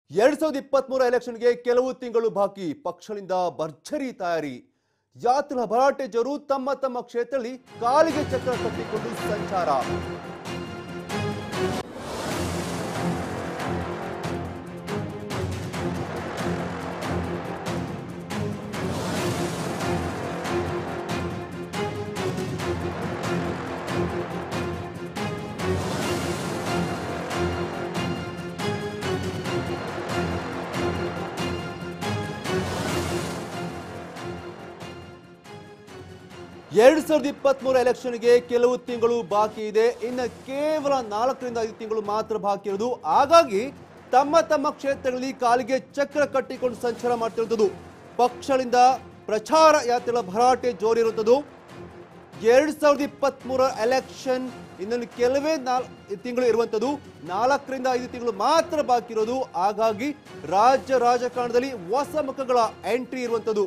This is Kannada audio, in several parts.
ಎರಡ್ ಸಾವಿರದ ಇಪ್ಪತ್ಮೂರ ಎಲೆಕ್ಷನ್ಗೆ ಕೆಲವು ತಿಂಗಳು ಬಾಕಿ ಪಕ್ಷಗಳಿಂದ ಭರ್ಜರಿ ತಯಾರಿ ಯಾತ್ರಾ ಭರಾಟೆಜರು ತಮ್ಮ ತಮ್ಮ ಕ್ಷೇತ್ರದಲ್ಲಿ ಕಾಲಿಗೆ ಚಕ್ರ ಕಟ್ಟಿಕೊಂಡು ಸಂಚಾರ ಎರಡ್ ಸಾವಿರದ ಇಪ್ಪತ್ಮೂರ ಎಲೆಕ್ಷನ್ಗೆ ಕೆಲವು ತಿಂಗಳು ಬಾಕಿ ಇದೆ ಇನ್ನು ಕೇವಲ ನಾಲ್ಕರಿಂದ ಐದು ತಿಂಗಳು ಮಾತ್ರ ಬಾಕಿ ಇರೋದು ಹಾಗಾಗಿ ತಮ್ಮ ತಮ್ಮ ಕ್ಷೇತ್ರಗಳಲ್ಲಿ ಕಾಲಿಗೆ ಚಕ್ರ ಕಟ್ಟಿಕೊಂಡು ಸಂಚಾರ ಮಾಡ್ತಿರುವಂಥದ್ದು ಪಕ್ಷಗಳಿಂದ ಪ್ರಚಾರ ಯಾತ್ರೆಗಳ ಭರಾಟೆ ಜೋರಿರುವಂಥದ್ದು ಎರಡ್ ಸಾವಿರದ ಇಪ್ಪತ್ಮೂರ ಎಲೆಕ್ಷನ್ ಇನ್ನೊಂದು ಕೆಲವೇ ನಾಲ್ ತಿಂಗಳು ಇರುವಂಥದ್ದು ನಾಲ್ಕರಿಂದ ಐದು ತಿಂಗಳು ಮಾತ್ರ ಬಾಕಿ ಇರೋದು ಹಾಗಾಗಿ ರಾಜ್ಯ ರಾಜಕಾರಣದಲ್ಲಿ ಹೊಸ ಮುಖಗಳ ಎಂಟ್ರಿ ಇರುವಂಥದ್ದು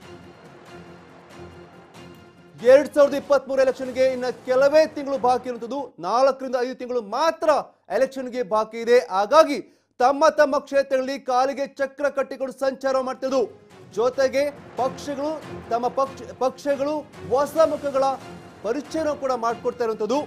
ಎರಡ್ ಸಾವಿರದ ಇಪ್ಪತ್ತ್ ಮೂರು ಎಲೆಕ್ಷನ್ಗೆ ಇನ್ನ ಕೆಲವೇ ತಿಂಗಳು ಬಾಕಿ ಇರುವಂಥದ್ದು ನಾಲ್ಕರಿಂದ ಐದು ತಿಂಗಳು ಮಾತ್ರ ಎಲೆಕ್ಷನ್ಗೆ ಬಾಕಿ ಇದೆ ಹಾಗಾಗಿ ತಮ್ಮ ತಮ್ಮ ಕ್ಷೇತ್ರಗಳಲ್ಲಿ ಕಾಲಿಗೆ ಚಕ್ರ ಕಟ್ಟಿಕೊಂಡು ಸಂಚಾರ ಮಾಡ್ತಿದ್ದು ಜೊತೆಗೆ ಪಕ್ಷಗಳು ತಮ್ಮ ಪಕ್ಷ ಪಕ್ಷಗಳು ಹೊಸ ಮುಖಗಳ ಪರಿಚಯನೂ ಕೂಡ ಮಾಡಿಕೊಡ್ತಾ ಇರುವಂಥದ್ದು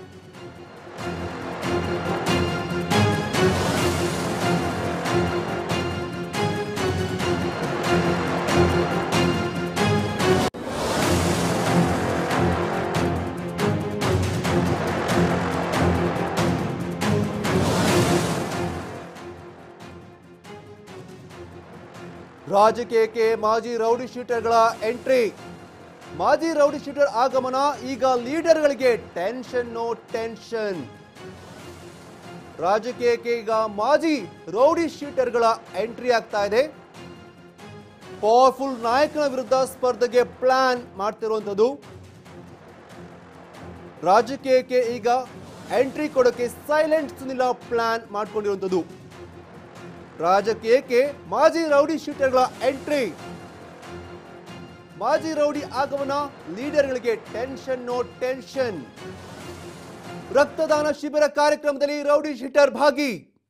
ರಾಜಕೀಯಕ್ಕೆ ಮಾಜಿ ರೌಡಿ ಶೀಟರ್ಗಳ ಎಂಟ್ರಿ ಮಾಜಿ ರೌಡಿ ಶೀಟರ್ ಆಗಮನ ಈಗ ಲೀಡರ್ಗಳಿಗೆ ಟೆನ್ಷನ್ ನೋ ಟೆನ್ಷನ್ ರಾಜಕೀಯಕ್ಕೆ ಈಗ ಮಾಜಿ ರೌಡಿ ಶೀಟರ್ಗಳ ಎಂಟ್ರಿ ಆಗ್ತಾ ಇದೆ ಪವರ್ಫುಲ್ ನಾಯಕನ ವಿರುದ್ಧ ಸ್ಪರ್ಧೆಗೆ ಪ್ಲಾನ್ ಮಾಡ್ತಿರುವಂಥದ್ದು ರಾಜಕೀಯಕ್ಕೆ ಈಗ ಎಂಟ್ರಿ ಕೊಡೋಕೆ ಸೈಲೆಂಟ್ ಸುನಿಲ ಪ್ಲಾನ್ ಮಾಡ್ಕೊಂಡಿರುವಂಥದ್ದು ರಾಜಕೀಯಕ್ಕೆ ಮಾಜಿ ರೌಡಿ ಶೀಟರ್ಗಳ ಎಂಟ್ರಿ ಮಾಜಿ ರೌಡಿ ಆಗಮನ ಲೀಡರ್ಗಳಿಗೆ ಟೆನ್ಷನ್ ನೋ ಟೆನ್ಷನ್ ರಕ್ತದಾನ ಶಿಬಿರ ಕಾರ್ಯಕ್ರಮದಲ್ಲಿ ರೌಡಿ ಶೀಟರ್ ಭಾಗಿ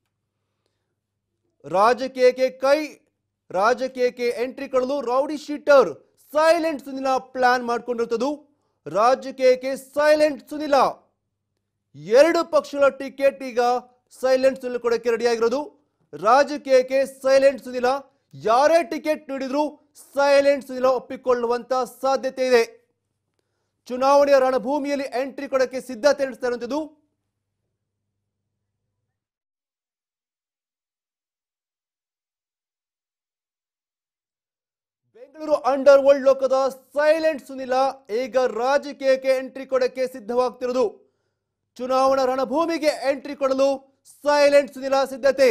ರಾಜಕೀಯಕ್ಕೆ ಕೈ ರಾಜಕೀಯಕ್ಕೆ ಎಂಟ್ರಿ ಕೊಡಲು rowdy sheeter silent Sunil plan ಮಾಡ್ಕೊಂಡಿರುತ್ತದೆ ರಾಜಕೀಯಕ್ಕೆ ಸೈಲೆಂಟ್ ಸುನಿಲ ಎರಡು ಪಕ್ಷಗಳ ಟಿಕೆಟ್ ಈಗ ಸೈಲೆಂಟ್ ಸುನಿಲ್ ಕೊಡಕ್ಕೆ ರೆಡಿಯಾಗಿರೋದು ರಾಜಕೀಯಕ್ಕೆ ಸೈಲೆಂಟ್ ಸುನಿಲ ಯಾರೇ ಟಿಕೆಟ್ ನೀಡಿದ್ರು ಸೈಲೆಂಟ್ ಸುನಿಲ ಒಪ್ಪಿಕೊಳ್ಳುವಂತ ಸಾಧ್ಯತೆ ಇದೆ ಚುನಾವಣೆಯ ರಣಭೂಮಿಯಲ್ಲಿ ಎಂಟ್ರಿ ಕೊಡಕ್ಕೆ ಸಿದ್ಧತೆ ನಡೆಸ್ತಾ ಇರುವಂಥದ್ದು ಬೆಂಗಳೂರು ಅಂಡರ್ ವರ್ಲ್ಡ್ ಲೋಕದ ಸೈಲೆಂಟ್ ಸುನಿಲ ಈಗ ರಾಜಕೀಯಕ್ಕೆ ಎಂಟ್ರಿ ಕೊಡಕ್ಕೆ ಸಿದ್ಧವಾಗ್ತಿರೋದು ಚುನಾವಣಾ ರಣಭೂಮಿಗೆ ಎಂಟ್ರಿ ಕೊಡಲು ಸೈಲೆಂಟ್ ಸುನಿಲ ಸಿದ್ಧತೆ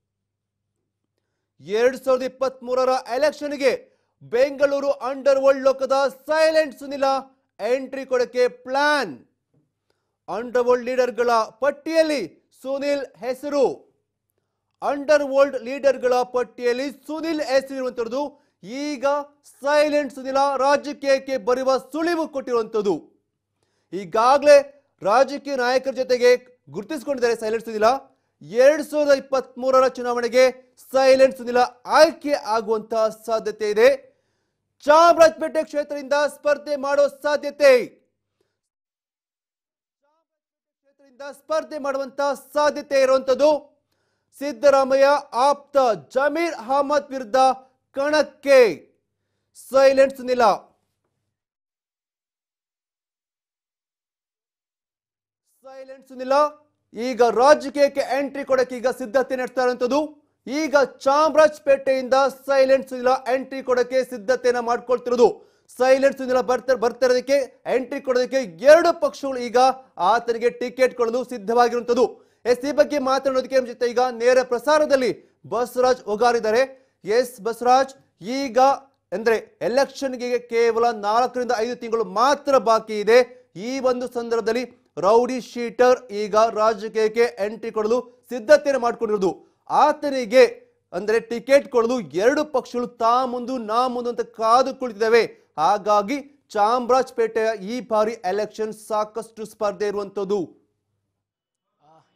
ಎರಡ್ ಸಾವಿರದ ಇಪ್ಪತ್ತ್ ಮೂರರ ಎಲೆಕ್ಷನ್ಗೆ ಬೆಂಗಳೂರು ಅಂಡರ್ ವರ್ಲ್ಡ್ ಲೋಕದ ಸೈಲೆಂಟ್ ಸುನಿಲ ಎಂಟ್ರಿ ಕೊಡಕ್ಕೆ ಪ್ಲಾನ್ ಅಂಡರ್ ವರ್ಲ್ಡ್ ಲೀಡರ್ಗಳ ಪಟ್ಟಿಯಲ್ಲಿ ಸುನಿಲ್ ಹೆಸರು ಅಂಡರ್ ವರ್ಲ್ಡ್ ಲೀಡರ್ಗಳ ಪಟ್ಟಿಯಲ್ಲಿ ಸುನಿಲ್ ಹೆಸರಿರುವಂತದ್ದು ಈಗ ಸೈಲೆಂಟ್ ಸುನಿಲ ರಾಜಕೀಯಕ್ಕೆ ಬರುವ ಸುಳಿವು ಕೊಟ್ಟಿರುವಂಥದ್ದು ಈಗಾಗಲೇ ರಾಜಕೀಯ ನಾಯಕರ ಜೊತೆಗೆ ಗುರುತಿಸಿಕೊಂಡಿದ್ದಾರೆ ಸೈಲೆಂಟ್ ಸುನಿಲ ಎರಡ್ ಸಾವಿರದ ಇಪ್ಪತ್ತ್ ಮೂರರ ಚುನಾವಣೆಗೆ ಸೈಲೆಂಟ್ ಸುನಿಲ ಆಯ್ಕೆ ಆಗುವಂತಹ ಸಾಧ್ಯತೆ ಇದೆ ಚಾಮರಾಜಪೇಟೆ ಕ್ಷೇತ್ರದಿಂದ ಸ್ಪರ್ಧೆ ಮಾಡೋ ಸಾಧ್ಯತೆ ಕ್ಷೇತ್ರದಿಂದ ಸ್ಪರ್ಧೆ ಮಾಡುವಂತ ಸಾಧ್ಯತೆ ಇರುವಂತದ್ದು ಸಿದ್ದರಾಮಯ್ಯ ಆಪ್ತ ಜಮೀರ್ ಅಹಮದ್ ವಿರುದ್ಧ ಕಣಕ್ಕೆ ಸೈಲೆಂಟ್ ಸುನಿಲ ಸೈಲೆಂಟ್ ಸುನಿಲ ಈಗ ರಾಜಕೀಯಕ್ಕೆ ಎಂಟ್ರಿ ಕೊಡಕ್ಕೆ ಈಗ ಸಿದ್ಧತೆ ನಡೆಸ್ತಾ ಇರುವಂತದ್ದು ಈಗ ಚಾಮರಾಜಪೇಟೆಯಿಂದ ಸೈಲೆಂಟ್ ಸುನಿಲ ಎಂಟ್ರಿ ಕೊಡಕ್ಕೆ ಸಿದ್ಧತೆಯನ್ನ ಮಾಡ್ಕೊಳ್ತಿರೋದು ಸೈಲೆಂಟ್ ಸುನಿಲ ಬರ್ತಾ ಬರ್ತಿರೋದಕ್ಕೆ ಎಂಟ್ರಿ ಕೊಡೋದಕ್ಕೆ ಎರಡು ಪಕ್ಷಗಳು ಈಗ ಆತನಿಗೆ ಟಿಕೆಟ್ ಕೊಡಲು ಸಿದ್ಧವಾಗಿರುವಂತದ್ದು ಎಸ್ ಈ ಬಗ್ಗೆ ಮಾತನಾಡೋದಕ್ಕೆ ನಮ್ಮ ಜೊತೆ ಈಗ ನೇರ ಪ್ರಸಾರದಲ್ಲಿ ಬಸವರಾಜ್ ಒಗಾರಿದ್ದಾರೆ ಎಸ್ ಬಸವರಾಜ್ ಈಗ ಅಂದ್ರೆ ಎಲೆಕ್ಷನ್ಗೆ ಕೇವಲ ನಾಲ್ಕರಿಂದ ಐದು ತಿಂಗಳು ಮಾತ್ರ ಬಾಕಿ ಇದೆ ಈ ಒಂದು ಸಂದರ್ಭದಲ್ಲಿ ರೌಡಿ ಶೀಟರ್ ಈಗ ರಾಜಕೀಯಕ್ಕೆ ಎಂಟ್ರಿ ಕೊಡಲು ಸಿದ್ಧತೆಯನ್ನು ಮಾಡಿಕೊಂಡಿರೋದು ಆತನಿಗೆ ಅಂದ್ರೆ ಟಿಕೆಟ್ ಕೊಡಲು ಎರಡು ಪಕ್ಷಗಳು ತಾ ಮುಂದು ನಾ ಮುಂದು ಅಂತ ಕಾದು ಕುಳಿತಿದ್ದಾವೆ ಹಾಗಾಗಿ ಚಾಮರಾಜಪೇಟೆಯ ಈ ಬಾರಿ ಎಲೆಕ್ಷನ್ ಸಾಕಷ್ಟು ಸ್ಪರ್ಧೆ ಇರುವಂತದ್ದು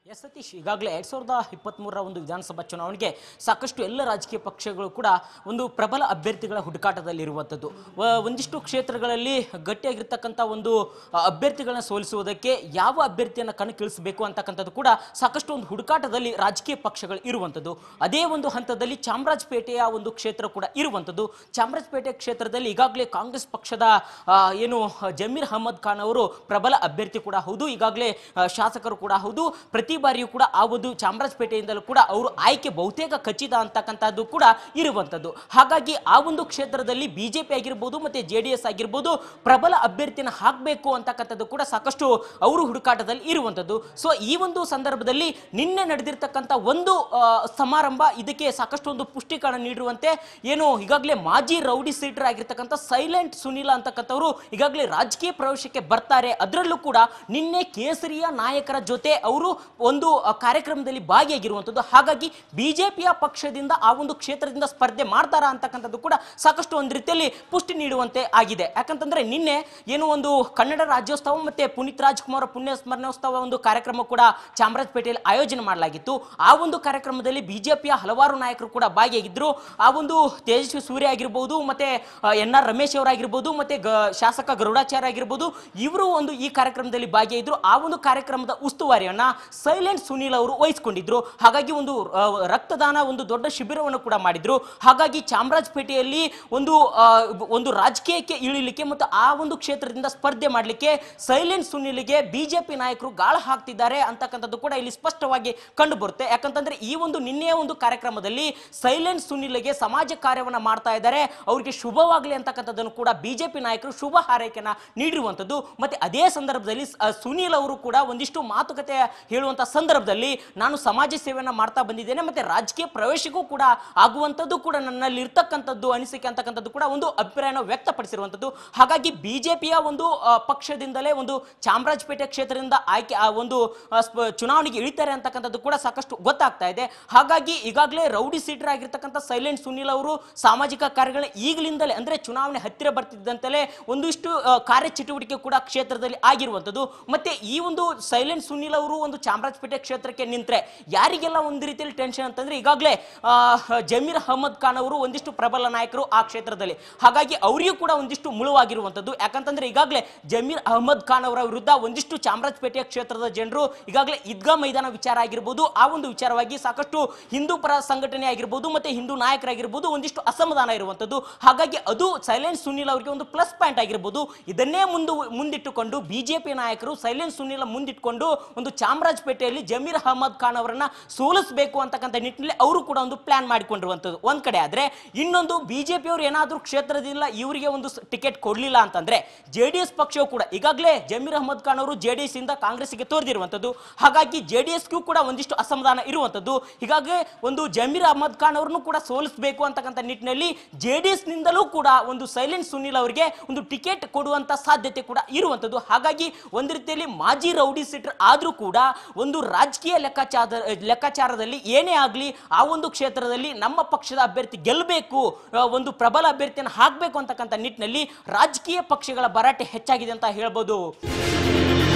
ಎಸ್ ಸತೀಶ್ ಈಗಾಗಲೇ ಎರಡ್ ಸಾವಿರದ ಇಪ್ಪತ್ತ್ಮೂರರ ಒಂದು ವಿಧಾನಸಭಾ ಚುನಾವಣೆಗೆ ಸಾಕಷ್ಟು ಎಲ್ಲ ರಾಜಕೀಯ ಪಕ್ಷಗಳು ಕೂಡ ಒಂದು ಪ್ರಬಲ ಅಭ್ಯರ್ಥಿಗಳ ಹುಡುಕಾಟದಲ್ಲಿರುವಂಥದ್ದು ವ- ಒಂದಿಷ್ಟು ಕ್ಷೇತ್ರಗಳಲ್ಲಿ ಗಟ್ಟಿಯಾಗಿರ್ತಕ್ಕಂಥ ಒಂದು ಆ, ಅಭ್ಯರ್ಥಿಗಳನ್ನ ಸೋಲಿಸುವುದಕ್ಕೆ ಯಾವ ಅಭ್ಯರ್ಥಿಯನ್ನು ಕಣಕ್ಕಿಳಿಸಬೇಕು ಅಂತಕ್ಕಂಥದ್ದು ಕೂಡ ಸಾಕಷ್ಟು ಒಂದು ಹುಡುಕಾಟದಲ್ಲಿ ರಾಜಕೀಯ ಪಕ್ಷಗಳು ಇರುವಂಥದ್ದು ಅದೇ ಒಂದು ಹಂತದಲ್ಲಿ ಚಾಮರಾಜಪೇಟೆಯ ಒಂದು ಕ್ಷೇತ್ರ ಕೂಡ ಇರುವಂಥದ್ದು ಚಾಮರಾಜಪೇಟೆ ಕ್ಷೇತ್ರದಲ್ಲಿ ಈಗಾಗಲೇ ಕಾಂಗ್ರೆಸ್ ಪಕ್ಷದ ಆ, ಏನು ಜಮೀರ್ ಅಹಮದ್ ಖಾನ್ ಅವರು ಪ್ರಬಲ ಅಭ್ಯರ್ಥಿ ಕೂಡ ಹೌದು ಈಗಾಗಲೇ ಆ, ಶಾಸಕರು ಕೂಡ ಹೌದು ಪ್ರತಿ ಬಾರಿಯೂ ಕೂಡ ಆ ಒಂದು ಚಾಮರಾಜಪೇಟೆಯಿಂದಲೂ ಕೂಡ ಅವರು ಆಯ್ಕೆ ಬಹುತೇಕ ಖಚಿತ ಅಂತಕ್ಕಂಥದ್ದು ಕೂಡ ಇರುವಂಥದ್ದು ಹಾಗಾಗಿ ಆ ಒಂದು ಕ್ಷೇತ್ರದಲ್ಲಿ ಬಿಜೆಪಿ ಆಗಿರ್ಬೋದು ಮತ್ತೆ ಜೆ ಡಿ ಎಸ್ ಆಗಿರ್ಬೋದು ಪ್ರಬಲ ಅಭ್ಯರ್ಥಿನ ಹಾಕಬೇಕು ಅಂತಕ್ಕಂಥದ್ದು ಕೂಡ ಸಾಕಷ್ಟು ಅವರು ಹುಡುಕಾಟದಲ್ಲಿ ಇರುವಂಥದ್ದು ಸೊ ಈ ಒಂದು ಸಂದರ್ಭದಲ್ಲಿ ನಿನ್ನೆ ನಡೆದಿರ್ತಕ್ಕಂಥ ಒಂದು ಆ, ಸಮಾರಂಭ ಇದಕ್ಕೆ ಸಾಕಷ್ಟು ಒಂದು ಪುಷ್ಟೀಕರಣ ನೀಡಿರುವಂತೆ ಏನು ಈಗಾಗಲೇ ಮಾಜಿ ರೌಡಿ ಸೀಟರ್ ಆಗಿರ್ತಕ್ಕಂಥ ಸೈಲೆಂಟ್ ಸುನೀಲ ಅಂತಕ್ಕಂಥವ್ರು ಈಗಾಗಲೇ ರಾಜಕೀಯ ಪ್ರವೇಶಕ್ಕೆ ಬರ್ತಾರೆ ಅದರಲ್ಲೂ ಕೂಡ ನಿನ್ನೆ ಕೇಸರಿಯ ನಾಯಕರ ಜೊತೆ ಅವರು ಒಂದು ಆ, ಕಾರ್ಯಕ್ರಮದಲ್ಲಿ ಭಾಗಿಯಾಗಿರುವಂಥದ್ದು ಹಾಗಾಗಿ ಬಿಜೆಪಿಯ ಪಕ್ಷದಿಂದ ಆ ಒಂದು ಕ್ಷೇತ್ರದಿಂದ ಸ್ಪರ್ಧೆ ಮಾಡ್ತಾರಾ ಅಂತಕ್ಕಂಥದ್ದು ಕೂಡ ಸಾಕಷ್ಟು ಒಂದು ರೀತಿಯಲ್ಲಿ ಪುಷ್ಟಿ ನೀಡುವಂತೆ ಆಗಿದೆ ಯಾಕಂತಂದ್ರೆ ನಿನ್ನೆ ಏನು ಒಂದು ಕನ್ನಡ ರಾಜ್ಯೋತ್ಸವ ಮತ್ತೆ ಪುನೀತ್ ರಾಜ್ಕುಮಾರ್ ಪುಣ್ಯ ಸ್ಮರಣೋತ್ಸವ ಒಂದು ಕಾರ್ಯಕ್ರಮ ಕೂಡ ಚಾಮರಾಜಪೇಟೆಯಲ್ಲಿ ಆಯೋಜನೆ ಮಾಡಲಾಗಿತ್ತು ಆ ಒಂದು ಕಾರ್ಯಕ್ರಮದಲ್ಲಿ ಬಿಜೆಪಿಯ ಹಲವಾರು ನಾಯಕರು ಕೂಡ ಭಾಗಿಯಾಗಿದ್ರು ಆ ಒಂದು ತೇಜಸ್ವಿ ಸೂರ್ಯ ಆಗಿರ್ಬೋದು ಮತ್ತೆ ಎನ್ ಆರ್ ರಮೇಶ್ ಅವರಾಗಿರ್ಬೋದು ಮತ್ತೆ ಗ- ಶಾಸಕ ಗರುಡಾಚಾರ್ಯ ಆಗಿರ್ಬೋದು ಇವರು ಒಂದು ಈ ಕಾರ್ಯಕ್ರಮದಲ್ಲಿ ಭಾಗಿಯಾಗಿದ್ರು ಆ ಒಂದು ಕಾರ್ಯಕ್ರಮದ ಉಸ್ತುವಾರಿಯನ್ನ ಸೈಲೆಂಟ್ ಸುನೀಲ್ ಅವರು ವಹಿಸಿಕೊಂಡಿದ್ರು ಹಾಗಾಗಿ ಒಂದು ಆ, ರಕ್ತದಾನ ಒಂದು ದೊಡ್ಡ ಶಿಬಿರವನ್ನು ಕೂಡ ಮಾಡಿದ್ರು ಹಾಗಾಗಿ ಚಾಮರಾಜಪೇಟೆಯಲ್ಲಿ ಒಂದು ಆ, ಒಂದು ರಾಜಕೀಯಕ್ಕೆ ಇಳಿಲಿಕ್ಕೆ ಮತ್ತು ಆ ಒಂದು ಕ್ಷೇತ್ರದಿಂದ ಸ್ಪರ್ಧೆ ಮಾಡಲಿಕ್ಕೆ ಸೈಲೆಂಟ್ ಸುನೀಲ್ಗೆ ಬಿಜೆಪಿ ನಾಯಕರು ಗಾಳ ಹಾಕ್ತಿದ್ದಾರೆ ಅಂತಕ್ಕಂಥದ್ದು ಕೂಡ ಇಲ್ಲಿ ಸ್ಪಷ್ಟವಾಗಿ ಕಂಡು ಬರುತ್ತೆ ಯಾಕಂತಂದ್ರೆ ಈ ಒಂದು ನಿನ್ನೆಯ ಒಂದು ಕಾರ್ಯಕ್ರಮದಲ್ಲಿ ಸೈಲೆಂಟ್ ಸುನೀಲ್ಗೆ ಸಮಾಜ ಕಾರ್ಯವನ್ನ ಮಾಡ್ತಾ ಇದ್ದಾರೆ ಅವರಿಗೆ ಶುಭವಾಗಲಿ ಅಂತಕ್ಕಂಥದ್ದನ್ನು ಕೂಡ ಬಿಜೆಪಿ ನಾಯಕರು ಶುಭ ಹಾರೈಕೆಯನ್ನ ನೀಡಿರುವಂಥದ್ದು ಮತ್ತೆ ಅದೇ ಸಂದರ್ಭದಲ್ಲಿ ಸ- ಸುನೀಲ್ ಅವರು ಕೂಡ ಒಂದಿಷ್ಟು ಮಾತುಕತೆ ಹೇಳುವಂತ ಸಂದರ್ಭದಲ್ಲಿ ನಾನು ಸಮಾಜ ಸೇವೆಯನ್ನ ಮಾಡ್ತಾ ಬಂದಿದ್ದೇನೆ ಮತ್ತೆ ರಾಜಕೀಯ ಪ್ರವೇಶಕ್ಕೂ ಕೂಡ ಆಗುವಂಥದ್ದು ಕೂಡ ನನ್ನಲ್ಲಿ ಇರ್ತಕ್ಕಂಥದ್ದು ಅನಿಸಿಕೆ ಅಂತಕ್ಕಂಥದ್ದು ಕೂಡ ಒಂದು ಅಭಿಪ್ರಾಯನ ವ್ಯಕ್ತಪಡಿಸಿರುವಂಥದ್ದು ಹಾಗಾಗಿ ಬಿಜೆಪಿಯ ಒಂದು ಆ, ಪಕ್ಷದಿಂದಲೇ ಒಂದು ಚಾಮರಾಜಪೇಟೆ ಕ್ಷೇತ್ರದಿಂದ ಆಯ್ಕೆ ಆ ಒಂದು ಆ, ಸ್ಪ- ಚುನಾವಣೆಗೆ ಇಳಿತಾರೆ ಅಂತಕ್ಕಂಥದ್ದು ಕೂಡ ಸಾಕಷ್ಟು ಗೊತ್ತಾಗ್ತಾ ಇದೆ ಹಾಗಾಗಿ ಈಗಾಗಲೇ ರೌಡಿ ಸೀಟರ್ ಆಗಿರ್ತಕ್ಕಂಥ ಸೈಲೆಂಟ್ ಸುನೀಲ್ ಅವರು ಸಾಮಾಜಿಕ ಕಾರ್ಯಗಳ ಈಗಲಿಂದಲೇ ಅಂದ್ರೆ ಚುನಾವಣೆ ಹತ್ತಿರ ಬರ್ತಿದ್ದಂತೆಲೇ ಒಂದಿಷ್ಟು ಆ, ಕಾರ್ಯಚಟುವಟಿಕೆ ಕೂಡ ಕ್ಷೇತ್ರದಲ್ಲಿ ಆಗಿರುವಂಥದ್ದು ಮತ್ತೆ ಈ ಒಂದು ಸೈಲೆಂಟ್ ಸುನೀಲ್ ಅವರು ಒಂದು ಚಾಮರಾಜಪೇಟೆ ಕ್ಷೇತ್ರಕ್ಕೆ ನಿಂತ್ರೆ ಯಾರಿಗೆಲ್ಲ ಒಂದು ರೀತಿಯಲ್ಲಿ ಟೆನ್ಷನ್ ಅಂತಂದ್ರೆ ಈಗಾಗಲೇ ಆ, ಜಮೀರ್ ಅಹಮದ್ ಖಾನ್ ಅವರು ಒಂದಿಷ್ಟು ಪ್ರಬಲ ನಾಯಕರು ಆ ಕ್ಷೇತ್ರದಲ್ಲಿ ಹಾಗಾಗಿ ಅವರಿಗೂ ಕೂಡ ಒಂದಿಷ್ಟು ಮುಳುವಾಗಿರುವಂಥದ್ದು ಯಾಕಂತಂದ್ರೆ ಈಗಾಗಲೇ ಜಮೀರ್ ಅಹಮದ್ ಖಾನ್ ಅವರ ವಿರುದ್ಧ ಒಂದಿಷ್ಟು ಚಾಮರಾಜಪೇಟೆಯ ಕ್ಷೇತ್ರದ ಜನರು ಈಗಾಗಲೇ ಈದ್ಗಾ ಮೈದಾನ ವಿಚಾರ ಆಗಿರ್ಬೋದು ಆ ಒಂದು ವಿಚಾರವಾಗಿ ಸಾಕಷ್ಟು ಹಿಂದೂ ಪರ ಸಂಘಟನೆ ಆಗಿರ್ಬೋದು ಮತ್ತೆ ಹಿಂದೂ ನಾಯಕರಾಗಿರ್ಬೋದು ಒಂದಿಷ್ಟು ಅಸಮಾಧಾನ ಇರುವಂಥದ್ದು ಹಾಗಾಗಿ ಅದು ಸೈಲೆಂಟ್ ಸುನೀಲ್ ಅವರಿಗೆ ಒಂದು ಪ್ಲಸ್ ಪಾಯಿಂಟ್ ಆಗಿರ್ಬೋದು ಇದನ್ನೇ ಮುಂದು ಮುಂದಿಟ್ಟುಕೊಂಡು ಬಿಜೆಪಿ ನಾಯಕರು ಸೈಲೆಂಟ್ ಸುನೀಲ್ ಮುಂದಿಟ್ಕೊಂಡು ಒಂದು ಚಾಮರಾಜಪೇಟೆಯಲ್ಲಿ ಜಮೀರ್ ಅಹಮದ್ ಖಾನ್ ಅವರನ್ನ ಸೋಲಿಸಬೇಕು ಅಂತಕ್ಕಂಥ ನಿಟ್ಟಿನಲ್ಲಿ ಅವರು ಕೂಡ ಒಂದು ಪ್ಲಾನ್ ಮಾಡಿಕೊಂಡಿರುವಂಥದ್ದು ಒಂದ್ ಕಡೆ ಆದ್ರೆ ಇನ್ನೊಂದು ಬಿಜೆಪಿ ಅವರು ಏನಾದರೂ ಕ್ಷೇತ್ರದಿಂದ ಇವರಿಗೆ ಒಂದು ಟಿಕೆಟ್ ಕೊಡ್ಲಿಲ್ಲ ಅಂತಂದ್ರೆ ಜೆ ಡಿ ಎಸ್ ಪಕ್ಷವು ಕೂಡ ಈಗಾಗಲೇ ಜಮೀರ್ ಅಹಮದ್ ಖಾನ್ ಅವರು ಜೆ ಡಿ ಎಸ್ ಇಂದ ಕಾಂಗ್ರೆಸ್ಗೆ ತೋರಿದಿರುವಂಥದ್ದು ಹಾಗಾಗಿ ಜೆ ಡಿ ಎಸ್ಗೂ ಕೂಡ ಒಂದಿಷ್ಟು ಅಸಮಾಧಾನ ಇರುವಂಥದ್ದು ಹೀಗಾಗಿ ಒಂದು ಜಮೀರ್ ಅಹಮದ್ ಖಾನ್ ಅವರನ್ನು ಕೂಡ ಸೋಲಿಸಬೇಕು ಅಂತಕ್ಕಂಥ ನಿಟ್ಟಿನಲ್ಲಿ ಜೆ ಡಿ ಎಸ್ ನಿಂದಲೂ ಕೂಡ ಒಂದು ಸೈಲೆಂಟ್ ಸುನೀಲ್ ಅವರಿಗೆ ಒಂದು ಟಿಕೆಟ್ ಕೊಡುವಂತ ಸಾಧ್ಯತೆ ಕೂಡ ಇರುವಂಥದ್ದು ಹಾಗಾಗಿ ಒಂದು ರೀತಿಯಲ್ಲಿ ಮಾಜಿ ರೌಡಿ ಸೀಟರ್ ಆದ್ರೂ ಕೂಡ ಒಂದು ರಾಜಕೀಯ ಲೆಕ್ಕಾಚಾರ ಲೆಕ್ಕಾಚಾರದಲ್ಲಿ ಏನೇ ಆಗಲಿ ಆ ಒಂದು ಕ್ಷೇತ್ರದಲ್ಲಿ ನಮ್ಮ ಪಕ್ಷದ ಅಭ್ಯರ್ಥಿ ಗೆಲ್ಲಬೇಕು ಒಂದು ಪ್ರಬಲ ಅಭ್ಯರ್ಥಿಯನ್ನು ಹಾಕಬೇಕು ಅಂತಕ್ಕಂಥ ನಿಟ್ಟಿನಲ್ಲಿ ರಾಜಕೀಯ ಪಕ್ಷಗಳ ಭರಾಟೆ ಹೆಚ್ಚಾಗಿದೆ ಅಂತ ಹೇಳ್ಬೋದು